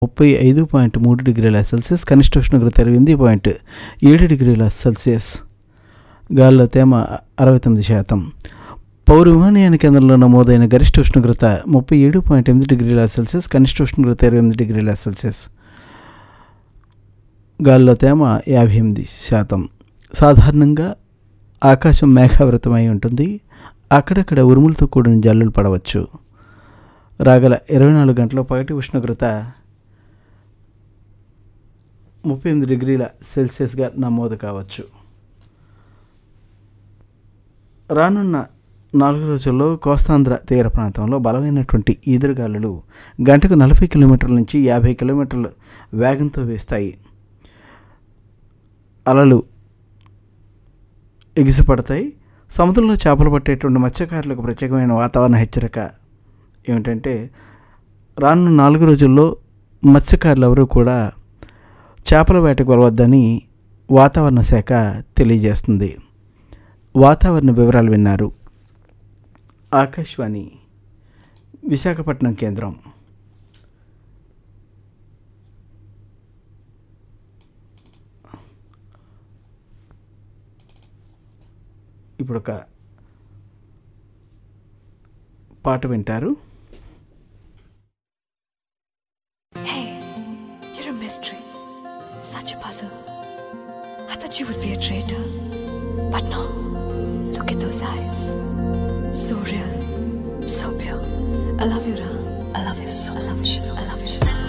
ముప్పై ఐదు పాయింట్ మూడు డిగ్రీల సెల్సియస్ కనిష్ట ఉష్ణోగ్రత ఇరవై ఎనిమిది పాయింట్ ఏడు డిగ్రీల సెల్సియస్ గాలిలో తేమ అరవై తొమ్మిది శాతం పౌర విమానయాన కేంద్రంలో నమోదైన గరిష్ట ఉష్ణోగ్రత ముప్పై ఏడు పాయింట్ ఎనిమిది డిగ్రీల సెల్సియస్ కనిష్ట ఉష్ణోగ్రత ఇరవై ఎనిమిది డిగ్రీల సెల్సియస్ గాలిలో తేమ యాభై ఎనిమిది శాతం సాధారణంగా ఆకాశం మేఘావృతమై ఉంటుంది అక్కడక్కడ ఉరుములతో కూడిన జల్లులు పడవచ్చు రాగల ఇరవై నాలుగు గంటల పగటి ఉష్ణోగ్రత ముప్పై ఎనిమిది డిగ్రీల సెల్సియస్గా నమోదు కావచ్చు రానున్న నాలుగు రోజుల్లో కోస్తాంధ్ర తీర ప్రాంతంలో బలమైనటువంటి ఈదురుగాలులు గంటకు నలభై కిలోమీటర్ల నుంచి యాభై కిలోమీటర్ల వేగంతో వేస్తాయి అలలు ఎగిసిపడతాయి సముద్రంలో చేపలు పట్టేటువంటి మత్స్యకారులకు ప్రత్యేకమైన వాతావరణ హెచ్చరిక ఏమిటంటే రానున్న నాలుగు రోజుల్లో మత్స్యకారులు ఎవరూ కూడా చేపల వేటకు వెళ్ళవద్దని వాతావరణ శాఖ తెలియజేస్తుంది వాతావరణ వివరాలు విన్నారు ఆకాశవాణి విశాఖపట్నం కేంద్రం ఇప్పుడు ఒక పాట వింటారు Hey, you're a mystery. Such a puzzle. I thought you would be a traitor. But no. Look at those eyes. So real. So pure. I love you, Ra. I love you so. I love you so. I love you so.